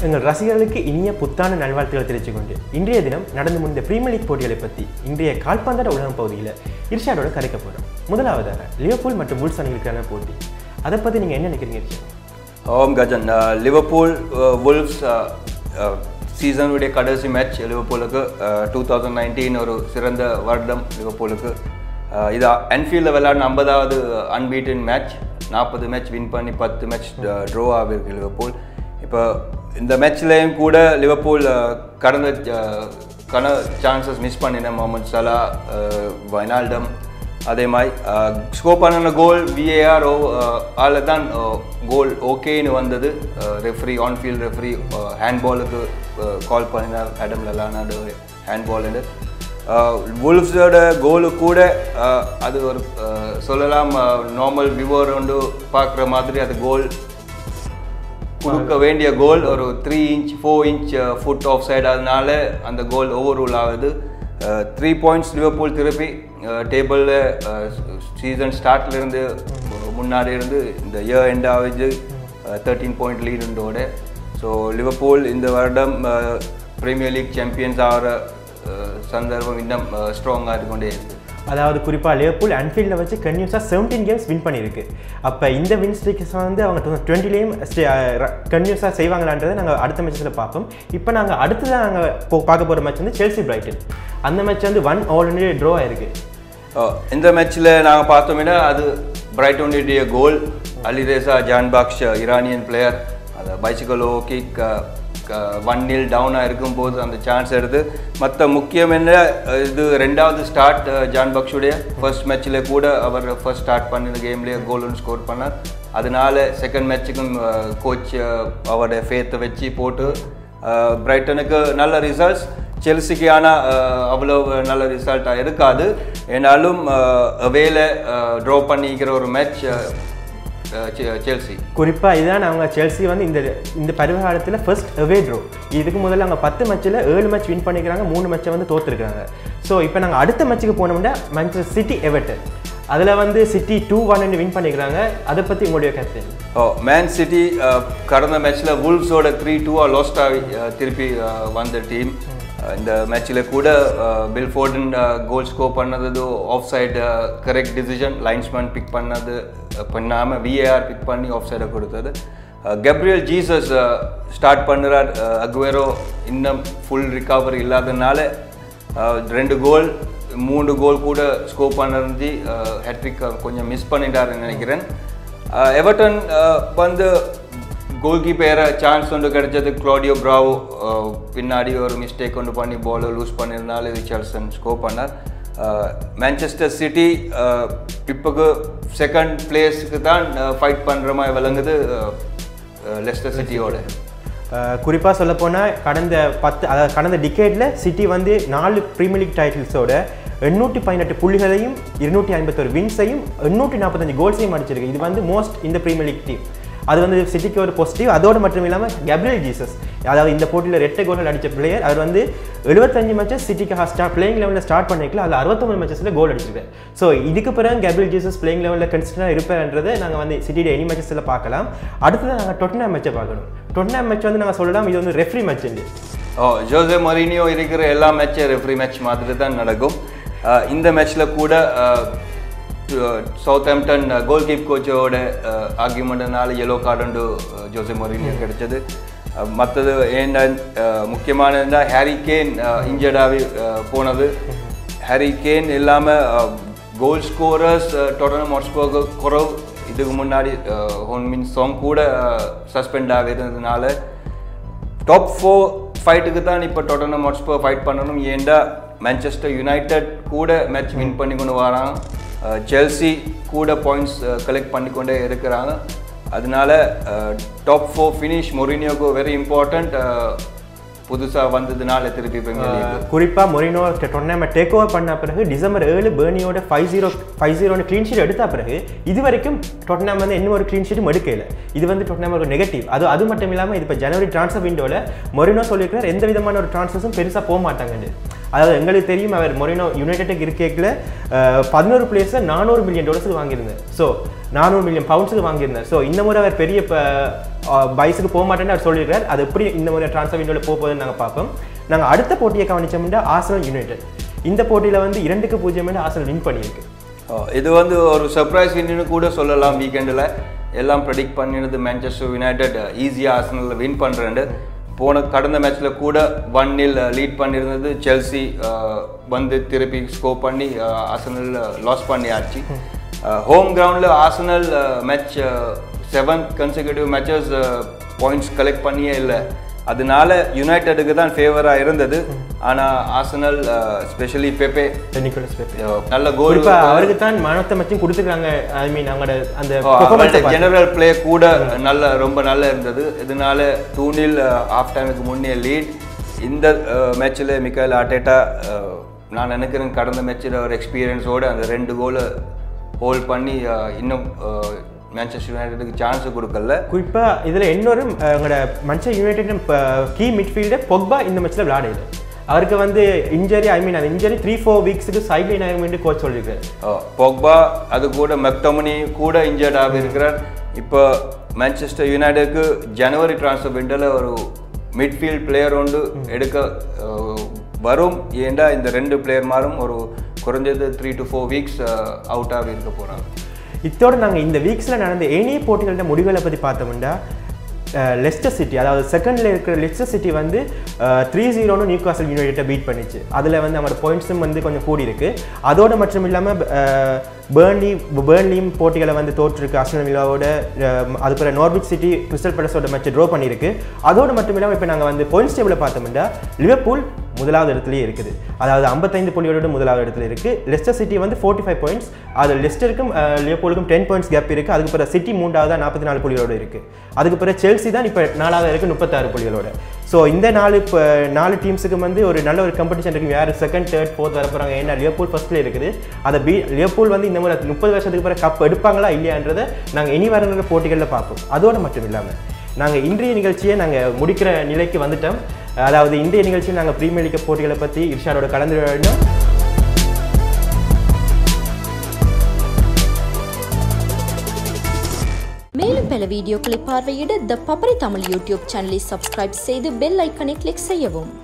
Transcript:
எங்கள் ரசிகர்களுக்கு இனிய புத்தான நல்வாழ்த்துக்களை தெரிவித்துக் கொண்டு இன்றைய தினம் நடந்து முடிந்த பிரீமியர் லீக் போட்டிகளை பற்றி இன்றைய கால்பந்தாட்ட உலகம் பகுதியில் இர்ஷாடோட கதைக்க போகிறோம் முதலாவதாக லியோபூல் மற்றும் புல்ஸ் அணிகளுக்கான போட்டி அதை பற்றி நீங்கள் என்ன நினைக்கிறீங்க இர்ஷா ஆம் கஜன் அஹ், லிவர்பூல் அஹ், வுல்வ்ஸ் அஹ், அஹ், சீசனுடைய கடைசி மேட்ச் லிவர்பூலுக்கு டூ தௌசண்ட் நைன்டீன் ஒரு சிறந்த வருடம் லிவர்பூலுக்கு அஹ், இது அன்ஃபீல்டில் விளையாடின ஐம்பதாவது அன்பீட்டன் மேட்ச் நாற்பது மேட்ச் வின் பண்ணி பத்து மேட்ச் ட்ரோ ஆகிருக்கு லிவர்பூல் இப்போ இந்த மேட்ச்லேயும் கூட லிவர்பூல் அஹ், கடந்த அஹ், கன சான்சஸ் மிஸ் பண்ணின முகமது சலா வைனால்டம் அதே மாதிரி ஸ்கோர் பண்ணின கோல் விஏஆர் ஆல தான் கோல் ஓகேன்னு வந்தது ரெஃப்ரி ஆன்ஃபீல்ட் ரெஃப்ரி ஹேண்ட்பாலுக்கு கால் பண்ணினார் அடம் லலானாடு ஹேண்ட்பால்னு வுல்ஃப்ஸோட கோலு கூட அஹ், அது ஒரு அஹ், சொல்லலாம் நார்மல் விவோர் வந்து பார்க்குற மாதிரி அது கோல் கொடுக்க வேண்டிய கோல் ஒரு three inch four inch foot offside அதனால அந்த கோல் ஓவர் ரூல் ஆகுது த்ரீ பாயிண்ட்ஸ் லிவர்பூல் திருப்பி டேபிளில் சீசன் ஸ்டார்ட்லேருந்து முன்னாடி இருந்து இந்த இயர் எண்ட் ஆகுது தேர்ட்டீன் பாயிண்ட் லீடுண்டோட ஸோ லிவர்பூல் இந்த வருடம் பிரீமியர் லீக் சாம்பியன்ஸ் ஆகிற அஹ், சந்தர்ப்பம் இன்னும் ஸ்ட்ராங்காக இருக்கொண்டே இருக்குது அதாவது குறிப்பாக லியோபூல் அன்ஃபீல்டில் வச்சு கன்யூஸாக செவன்டீன் கேம்ஸ் வின் பண்ணியிருக்கு அப்போ இந்த வின் ஸ்ட்ரீக்ஸ் வந்து அவங்க டுவெண்ட்டிலேயும் கன்யூஸாக செய்வாங்களான்றதை நாங்கள் அடுத்த மேட்சஸில் பார்ப்போம் இப்போ நாங்கள் அடுத்ததாக நாங்கள் பார்க்க போகிற மேட்ச் வந்து செல்சி பிரைட்டன் அந்த மேட்ச் வந்து ஒன் ஆல்ரெடி ட்ரோ ஆயிருக்கு அஹ் இந்த மேட்ச்சில் நாங்கள் பார்த்தோம்னா அது பிரைட்டோனுடைய goal Alireza Jahanbakhsh Iranian player அந்த பைசிக்கலோ கிக் ஒன் நில் டவுனாக இருக்கும்போது அந்த சான்ஸ் எடுத்து மற்ற முக்கியம் என்ன அஹ் இது ரெண்டாவது ஸ்டார்ட் ஜான் பக்ஷுடைய ஃபர்ஸ்ட் மேட்ச்சில் கூட அவர் ஃபர்ஸ்ட் ஸ்டார்ட் பண்ணின கேம்லேயே கோல் ஒன்று ஸ்கோர் பண்ணார் அதனால செகண்ட் மேட்ச்சுக்கும் கோச் அவருடைய ஃபேத்தை வச்சு போட்டு அஹ் பிரைட்டனுக்கு நல்ல ரிசல்ட்ஸ் செல்சிக்கு ஆனால் அவ்வளோ நல்ல ரிசல்ட்டாக இருக்காது ஏனாலும் அவேல ட்ரா பண்ணிக்கிற ஒரு மேட்ச் செல்சி குறிப்பாக இதான் அவங்க செல்சி வந்து இந்த இந்த பருவ காலத்தில் ஃபர்ஸ்ட் அவே ட்ரோ இதுக்கு முதல்ல அவங்க பத்து மேட்ச்சில் ஏழு மேட்ச் வின் பண்ணிக்கிறாங்க மூணு மேட்சை வந்து தோத்துருக்காங்க ஸோ இப்போ நாங்கள் அடுத்த மேட்ச்சுக்கு போனோம்னா மான்செஸ்டர் சிட்டி எவர்டன் அதில் வந்து சிட்டி டூ ஒன் வின் பண்ணிக்கிறாங்க அதை பற்றி உங்களுடைய கருத்து என்ன? ஓ மேன் சிட்டி கடந்த மேட்ச்சில் வுல்ஸோட த்ரீ டூவாக லாஸ்ட் ஆகி அஹ், திருப்பி அஹ், வந்த டீம் இந்த மேட்ச்சில் கூட பில் ஃபோர்டன் கோல் ஸ்கோர் பண்ணது offside correct decision linesman pick பண்ணது அஹ், பண்ணாம விஏஆர் பிக் பண்ணி ஆஃப் சைடை கொடுத்தது கப்ரியல் ஜீசஸ் ஸ்டார்ட் பண்ணுறார் அக்வேரோ இன்னும் ஃபுல் ரிகவரி இல்லாதனால அஹ், ரெண்டு கோல் மூணு கோல் கூட ஸ்கோர் பண்ணிருந்து ஹேட்ரிக் கொஞ்சம் மிஸ் பண்ணிட்டாருன்னு நினைக்கிறேன் அஹ் எவர்டன் அஹ், வந்து கோல் கீப்பர் சான்ஸ் ஒன்று கிடைச்சது க்ளோடியோ பிராவோ அஹ், பின்னாடி ஒரு மிஸ்டேக் ஒன்று பண்ணி பாலை லூஸ் பண்ணியிருந்தாலும் ரிச்சர்ட்சன் ஸ்கோர் பண்ணார் மேன்செஸ்டர் சிட்டி இப்போக்கு செகண்ட் பிளேஸுக்கு தான் ஃபைட் பண்ணுற மாதிரி விளங்குது லெஸ்டர் சிட்டியோட குறிப்பாக சொல்லப்போனால் கடந்த பத்து அதாவது கடந்த டிகேட்டில் சிட்டி வந்து நாலு ப்ரீமியர் லீக் டைட்டில்ஸோட எண்ணூற்றி பதினெட்டு புள்ளிகளையும் இருநூற்றி ஐம்பத்தொரு வின்ஸையும் எண்ணூற்றி நாற்பத்தஞ்சு கோல்ஸையும் அடிச்சிருக்கு இது வந்து மோஸ்ட் இந்த ப்ரீமியர் லீக் டீம் அது வந்து சிட்டிக்கு ஒரு பாசிட்டிவ் அதோடு மட்டும் இல்லாமல் கேப்ரியல் ஜீசஸ் அதாவது இந்த போட்டியில் ரெட்டை கோல்கள் அடித்த பிளேயர் அவர் வந்து எழுபத்தஞ்சு மேட்சஸ் சிட்டிக்கு ஸ்டார்ட் பிளேயிங் லெவலில் ஸ்டார்ட் பண்ணிக்கல அதில் அறுபத்தொம்பது மேட்சஸில் கோல் அடிச்சிருக்காரு ஸோ இதுக்கு பிறகு கேப்ரியல் ஜீசஸ் பிளேயிங் லெவலில் கன்சிஸ்டண்டாக இருப்பார்ன்றதை நாங்கள் வந்து சிட்டியோட எனி மேட்சஸில் பார்க்கலாம் அடுத்தது நாங்கள் டொட்னா மேட்சை பார்க்கணும் டொட்னா மேட்ச் வந்து நாங்கள் சொல்லலாம் இது வந்து ரெஃப்ரி மேட்ச் இல்லை ஓ ஜோசே மொரினியோ இருக்கிற எல்லா மேட்சும் ரெஃப்ரி மேட்ச் மாதிரி தான் நடக்கும் அஹ் இந்த மேட்ச்சில் கூட சவுத் ஆம்டன் கோல் கீப் கோச்சோட ஆர்கியூமெண்ட்னால எல்லோ கார்டு ஜோசே மொரினியோ கிடைச்சது மற்றது என்ன முக்கியமானதுன்னா ஹாரி கேன் இன்ஜர்டாகி போனது ஹாரி கேன் இல்லாமல் கோல் ஸ்கோரர்ஸ் டொட்டனம் ஹாட்ஸ்பர்க்கு குறவு இதுக்கு முன்னாடி ஹோன்மின் சாங் கூட சஸ்பெண்ட் ஆகிறதுனால டாப் ஃபோர் ஃபைட்டுக்கு தான் இப்போ டொட்டனம் ஹாட்ஸ்பர் ஃபைட் பண்ணணும் ஏண்டா மான்செஸ்டர் யுனைடெட் கூட மேட்ச் வின் பண்ணி கொண்டு வராங்க செல்சி கூட பாயிண்ட்ஸ் கலெக்ட் பண்ணிக்கொண்டே இருக்கிறாங்க அதனால டாப் ஃபோர் ஃபினிஷ் மொரினியோக்கு வெரி இம்பார்ட்டண்ட் புதுசாக வந்ததுனால திருப்பி பிரீமியர் லீக் குறிப்பாக மொரினோ டொர்னாமெண்ட் டேக் ஓவர் பண்ண பிறகு டிசம்பர் ஏழு பேர்னியோட ஃபைவ் ஜீரோ ஃபைவ் ஜீரோன்னு க்ளீன் ஷீட் எடுத்த பிறகு இது வரைக்கும் டொட்னாம் வந்து இன்னும் ஒரு க்ளீன் ஷீட்டும் எடுக்கல இது வந்து டொட்னாம் ஒரு நெகட்டிவ் அது அது மட்டும் இல்லாமல் இது இப்போ ஜனவரி ட்ரான்ஸ்ஃபர் விண்டோவில் மொரினோ சொல்லியிருக்கிறார் எந்த விதமான ஒரு ட்ரான்ஸ்ஃபர்ஸும் பெருசாக போக மாட்டாங்கன்னு அதாவது எங்களுக்கு தெரியும் அவர் மொரினோ யுனைடெட் இருக்கேக்கில் பதினோரு பிளேஸில் நானூறு மில்லியன் டாலர்ஸ் வாங்கியிருந்தேன் ஸோ நானூறு மில்லியன் பவுண்ட்ஸுக்கு வாங்கியிருந்தார் ஸோ இந்த முறை அவர் பெரிய பைஸுக்கு போக மாட்டேன்னு அவர் சொல்லியிருக்கார் அது எப்படி இந்த முறை ட்ரான்ஸ்ஃபர் விண்டோவில் போக போகுதுன்னு நாங்கள் பார்ப்போம் நாங்கள் அடுத்த போட்டியை கவனிச்சோம்னா ஆசனல் யுனைடெட் இந்த போட்டியில் வந்து இரண்டுக்கு பூஜ்ஜியம் ஆசனல் வின் பண்ணியிருக்கு ஓ, இது வந்து ஒரு சர்ப்ரைஸ் வின்னு கூட சொல்லலாம் வீக்கெண்டில் எல்லாம் ப்ரெடிக்ட் பண்ணினது மேன்செஸ்டர் யுனைடெட் ஈஸியாக ஆசனலில் வின் பண்ணுறேன் போன கடந்த மேட்ச்சில் கூட ஒன் நில் லீட் பண்ணியிருந்தது செல்சி வந்து திருப்பி ஸ்கோர் பண்ணி ஆசனல் லாஸ் பண்ணியாச்சு ஹோம் கிரவுண்டில் Arsenal match seven consecutive matches points collect பண்ணியே இல்லை அதனால யுனைடெடுக்கு தான் ஃபேவராக இருந்தது ஆனால் Arsenal specially Pepe Nicolas Pepe நல்ல கோல் குறிப்பா அவருக்கு தான் மனத்தை மச்சும் கொடுத்துருக்காங்க ஐ மீன் அவங்களோட அந்த performance-அ பார்த்து. ஜெனரல் பிளே கூட நல்ல ரொம்ப நல்லா இருந்தது இதனால டூனில் ஆஃப் டைமுக்கு முன்னே லீட் இந்த மேட்ச்சில் மிக்கால் ஆர்டேட்டா அஹ், நான் நினைக்கிறேன் கடந்த மேட்ச்சில் ஒரு எக்ஸ்பீரியன்ஸோடு அந்த ரெண்டு கோலை ஹோல்ட் பண்ணி அஹ், இன்னும் மேன்செஸ்டர் யுனைடெடுக்கு சான்ஸ் கொடுக்கல குறிப்பா இதுல இன்னொரு அஹ், எங்களோட Manchester United key midfielder Pogba இந்த மேட்ச்ல விளையாடல அவருக்கு வந்து இன்ஜரி ஐ மீன் அந்த இன்ஜரி த்ரீ ஃபோர் வீக்ஸுக்கு சைட் லைன் ஆகும் கோச் சொல்லியிருக்காரு பொக்பா அது கூட மெக்டோமனி கூட இன்ஜர்ட் ஆகி இருக்கிறார் இப்போ மான்செஸ்டர் யுனைடெடுக்கு ஜனவரி ட்ரான்ஸ்ஃபர் விண்டோவில் ஒரு மிட்ஃபீல்ட் பிளேயர் ஒன்று எடுக்க அஹ், வரும் ஏண்டா இந்த ரெண்டு பிளேயர் மாரும் ஒரு குறைஞ்சது three to four weeks out ஆகி இருக்க போகிறாங்க இத்தோட நாங்க இந்த வீக்ஸ்ல நடந்த ஏனைய போட்டிகளோட முடிவுகளை பத்தி பார்த்தோம்னா லெஸ்டர் சிட்டி அதாவது செகண்ட்ல இருக்கிற லெஸ்டர் சிட்டி வந்து த்ரீ ஜீரோன்னு நியூ காசல் யுனைடெட்டை பீட் பண்ணிச்சு அதில் வந்து அவங்களோட பாயிண்ட்ஸும் வந்து கொஞ்சம் கூடி இருக்கு அதோட மட்டும் இல்லாமல் பேர்ன்லி பேர்ன்லியும் போட்டிகளை வந்து தோற்றுருக்கு அஸ்டன் வில்லாவோட அதுக்கப்புறம் நார்விச் சிட்டி கிறிஸ்டல் பேலஸோட மேட்ச் ட்ரா பண்ணியிருக்கு அதோடு மட்டும் இல்லாமல் இப்போ நாங்கள் வந்து பாயிண்ட்ஸ் டேபிளை பார்த்தோம்னா லிவர்பூல் முதலாவது இடத்துலயே இருக்குது அதாவது ஐம்பத்தைந்து புள்ளிகளோட முதலாவது இடத்துல இருக்கு லெஸ்டர் சிட்டி வந்து ஃபோர்ட்டி ஃபைவ் பாயிண்ட்ஸ் அது லெஸ்டருக்கும் அஹ், லிவர்பூலுக்கும் டென் பாயிண்ட்ஸ் கேப் இருக்கு அதுக்கு பிறகு சிட்டி மூன்றாவது நாற்பத்தி நாலு புள்ளிகளோட இருக்கு அதுக்கு பிறகு செல்சி தான் இப்போ நாலாவது இருக்கு முப்பத்தாறு புள்ளிகளோட ஸோ இந்த நாலு இப்போ நாலு டீம்ஸுக்கு வந்து ஒரு நல்ல ஒரு காம்படிஷன் இருக்கு யார் செகண்ட் தேர்ட் ஃபோர்த் வர போறாங்க ஏன்னா லிவர்பூல் ஃபர்ஸ்ட்ல இருக்குது அதை பி லிவர்பூல் வந்து இந்த முறை முப்பது வருஷத்துக்கு பிறகு கப் எடுப்பாங்களா இல்லையான்றதை நாங்கள் இனி வருகிற போட்டிகளில் பார்ப்போம் அதோடு மட்டும் இல்லாமல் நாங்கள் இன்றைய நிகழ்ச்சியை நாங்கள் முடிக்கிற நிலைக்கு வந்துட்டோம் அதாவது இன்றைய நிகழ்ச்சியில் நாங்கள் பிரீமியர் லீக் போட்டிகளை பற்றி இர்ஷாடோட கலந்து மேலும் பல வீடியோக்களை பார்வையிட த பப்பரை தமிழ் யூடியூப் சேனலை சப்ஸ்கிரைப் செய்து பெல் ஐக்கனை கிளிக் செய்யவும்